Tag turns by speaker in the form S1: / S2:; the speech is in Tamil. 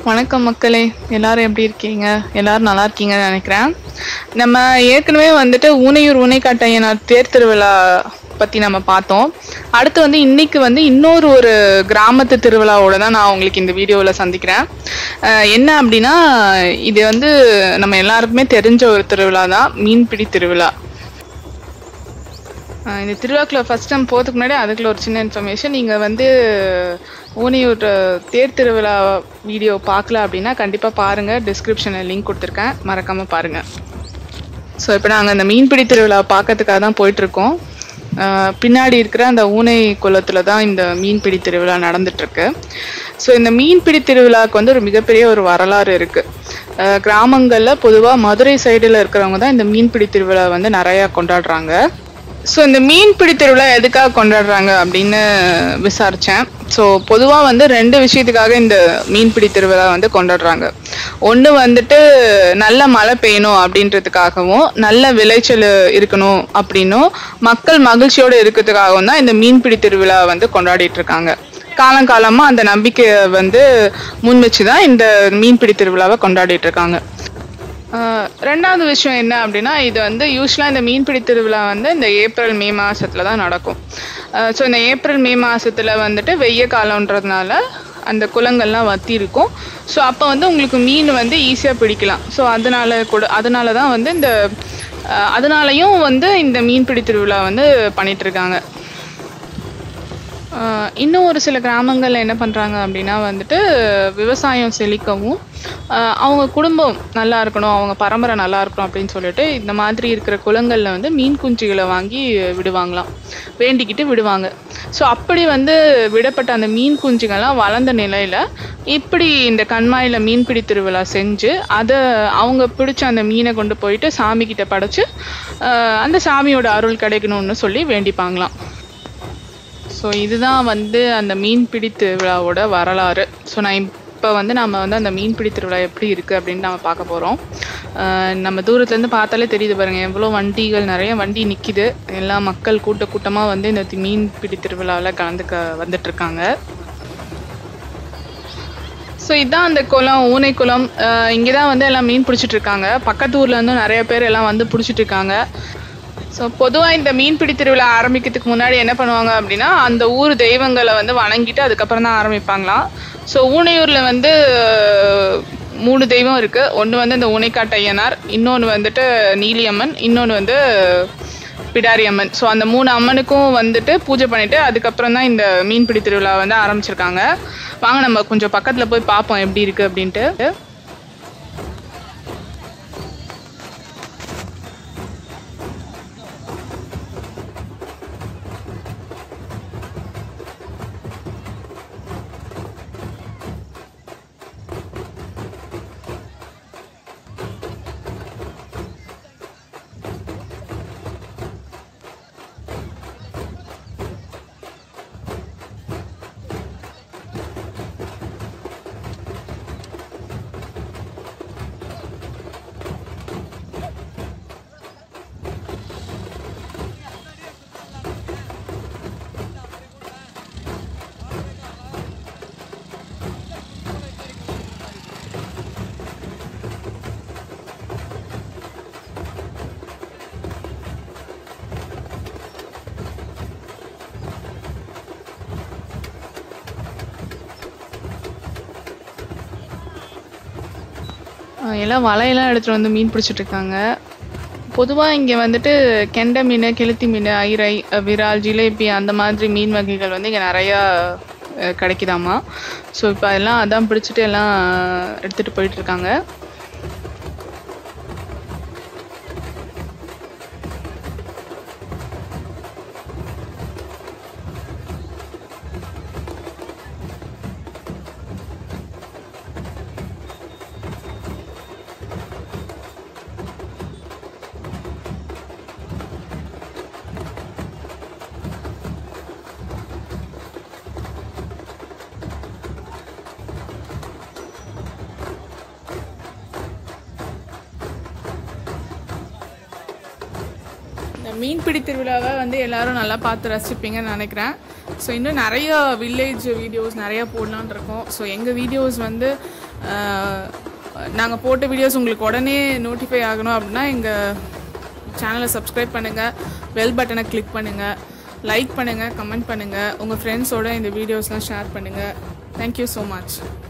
S1: வணக்கம் மக்களே எல்லாரும் எப்படி இருக்கீங்க எல்லாரும் நல்லா இருக்கீங்கன்னு நினைக்கிறேன் நம்ம ஏற்கனவே வந்துட்டு ஊனையூர் ஊனைக்காட்டையனார் தேர் திருவிழா பத்தி நம்ம பார்த்தோம் அடுத்து வந்து இன்னைக்கு வந்து இன்னொரு ஒரு கிராமத்து திருவிழாவோட தான் நான் உங்களுக்கு இந்த வீடியோவில் சந்திக்கிறேன் அஹ் என்ன அப்படின்னா இது வந்து நம்ம எல்லாருக்குமே தெரிஞ்ச ஒரு திருவிழா தான் மீன்பிடி திருவிழா ஆஹ் இந்த திருவிழாக்குள்ள ஃபர்ஸ்ட் டைம் போகிறதுக்கு முன்னாடி அதுக்குள்ள ஒரு சின்ன இன்ஃபர்மேஷன் நீங்கள் வந்து ஊனியூர் தேர் திருவிழா வீடியோ பார்க்கல அப்படின்னா கண்டிப்பாக பாருங்கள் டிஸ்கிரிப்ஷனில் லிங்க் கொடுத்துருக்கேன் மறக்காமல் பாருங்கள் ஸோ இப்போ நாங்கள் அந்த மீன்பிடி திருவிழா பார்க்கறதுக்காக தான் போயிட்டுருக்கோம் பின்னாடி இருக்கிற அந்த ஊனை குளத்தில் தான் இந்த மீன்பிடி திருவிழா நடந்துட்டுருக்கு ஸோ இந்த மீன்பிடி திருவிழாவுக்கு வந்து ஒரு மிகப்பெரிய ஒரு வரலாறு இருக்குது கிராமங்களில் பொதுவாக மதுரை சைடில் இருக்கிறவங்க தான் இந்த மீன்பிடி திருவிழா வந்து நிறையா கொண்டாடுறாங்க ஸோ இந்த மீன்பிடி திருவிழா எதுக்காக கொண்டாடுறாங்க அப்படின்னு விசாரித்தேன் ஸோ பொதுவாக வந்து ரெண்டு விஷயத்துக்காக இந்த மீன்பிடி திருவிழா வந்து கொண்டாடுறாங்க ஒன்று வந்துட்டு நல்ல மழை பெய்யணும் அப்படின்றதுக்காகவும் நல்ல விளைச்சல் இருக்கணும் அப்படின்னும் மக்கள் மகிழ்ச்சியோடு இருக்கிறதுக்காகவும் தான் இந்த மீன்பிடி திருவிழா வந்து கொண்டாடிட்டு இருக்காங்க காலங்காலமாக அந்த நம்பிக்கையை வந்து முன் வச்சு தான் இந்த மீன்பிடி திருவிழாவை கொண்டாடிட்டு இருக்காங்க ஆஹ் ரெண்டாவது விஷயம் என்ன அப்படின்னா இது வந்து யூஸ்வலாக இந்த மீன்பிடி திருவிழா வந்து இந்த ஏப்ரல் மே மாசத்துல தான் நடக்கும் ஸோ இந்த ஏப்ரல் மே மாசத்துல வந்துட்டு வெய்ய காலம்ன்றதுனால அந்த குளங்கள்லாம் வத்தி இருக்கும் ஸோ அப்போ வந்து உங்களுக்கு மீன் வந்து ஈஸியாக பிடிக்கலாம் ஸோ அதனால கூட அதனால தான் வந்து இந்த ஆஹ் அதனாலயும் வந்து இந்த மீன்பிடி திருவிழா வந்து பண்ணிட்டு இருக்காங்க ஆஹ் இன்னும் ஒரு சில கிராமங்கள்ல என்ன பண்றாங்க அப்படின்னா வந்துட்டு விவசாயம் செழிக்கவும் ஆஹ் அவங்க குடும்பம் நல்லா இருக்கணும் அவங்க பரம்பரை நல்லா இருக்கணும் அப்படின்னு சொல்லிட்டு இந்த மாதிரி இருக்கிற குளங்கள்ல வந்து மீன் குஞ்சுகளை வாங்கி விடுவாங்களாம் வேண்டிக்கிட்டு விடுவாங்க ஸோ அப்படி வந்து விடப்பட்ட அந்த மீன் குஞ்சுகள்லாம் வளர்ந்த நிலையில இப்படி இந்த கண்மாயில மீன்பிடி திருவிழா செஞ்சு அதை அவங்க பிடிச்ச அந்த மீனை கொண்டு போயிட்டு சாமி கிட்ட படைச்சு ஆஹ் அந்த சாமியோட அருள் கிடைக்கணும்னு சொல்லி வேண்டிப்பாங்களாம் ஸோ இதுதான் வந்து அந்த மீன்பிடி திருவிழாவோட வரலாறு ஸோ நான் இப்போ வந்து நம்ம வந்து அந்த மீன்பிடி திருவிழா எப்படி இருக்குது அப்படின்னு நம்ம பார்க்க போகிறோம் நம்ம தூரத்துலேருந்து பார்த்தாலே தெரியுது பாருங்கள் எவ்வளோ வண்டிகள் நிறைய வண்டி நிற்கிது எல்லா மக்கள் கூட்ட கூட்டமாக வந்து இந்த தி- மீன்பிடி திருவிழாவில் கலந்துக்க வந்துட்டுருக்காங்க ஸோ இதான் அந்த குளம் ஊனை குளம் இங்கே தான் வந்து எல்லாம் மீன் பிடிச்சிட்டு இருக்காங்க பக்கத்து ஊர்ல இருந்தும் நிறைய பேர் எல்லாம் வந்து பிடிச்சிட்டு இருக்காங்க ஸோ பொதுவாக இந்த மீன்பிடி திருவிழா ஆரம்பிக்கிறதுக்கு முன்னாடி என்ன பண்ணுவாங்க அப்படின்னா அந்த ஊர் தெய்வங்களை வந்து வணங்கிட்டு அதுக்கப்புறம் தான் ஆரம்பிப்பாங்களாம் ஸோ ஊனையூரில் வந்து அஹ், மூணு தெய்வம் இருக்கு ஒன்று வந்து இந்த ஊனைக்காட்டு ஐயனார் இன்னொன்று வந்துட்டு நீலியம்மன் இன்னொன்று வந்து பிடாரி அம்மன் ஸோ அந்த மூணு அம்மனுக்கும் வந்துட்டு பூஜை பண்ணிட்டு அதுக்கப்புறம் தான் இந்த மீன்பிடி திருவிழா வந்து ஆரம்பிச்சிருக்காங்க வாங்க நம்ம கொஞ்சம் பக்கத்தில் போய் பார்ப்போம் எப்படி இருக்கு அப்படின்ட்டு அஹ் எல்லாம் வலையெல்லாம் எடுத்துட்டு வந்து மீன் பிடிச்சிட்டு இருக்காங்க பொதுவாக இங்கே வந்துட்டு கெண்டை மீன் கெளுத்தி மீன் ஐரை அஹ் விரால் ஜிலேபி அந்த மாதிரி மீன் வகைகள் வந்து இங்கே நிறையா அஹ், கிடைக்குதாமா ஸோ இப்போ அதெல்லாம் அதான் பிடிச்சிட்டு எல்லாம் எடுத்துகிட்டு போயிட்டு இருக்காங்க இந்த மீன்பிடி திருவிழாவை வந்து எல்லாரும் நல்லா பார்த்து ரசிப்பீங்கன்னு நினைக்கிறேன் ஸோ இன்னும் நிறைய வில்லேஜ் வீடியோஸ் நிறைய போடலான்னு இருக்கோம் ஸோ எங்கள் வீடியோஸ் வந்து நாங்கள் போட்ட வீடியோஸ் உங்களுக்கு உடனே நோட்டிஃபை ஆகணும் அப்படின்னா எங்கள் சேனலை சப்ஸ்கிரைப் பண்ணுங்கள் பெல் பட்டனை கிளிக் பண்ணுங்கள் லைக் பண்ணுங்கள் கமெண்ட் பண்ணுங்கள் உங்கள் ஃப்ரெண்ட்ஸோட இந்த வீடியோஸ்லாம் ஷேர் பண்ணுங்கள் தேங்க்யூ ஸோ மச்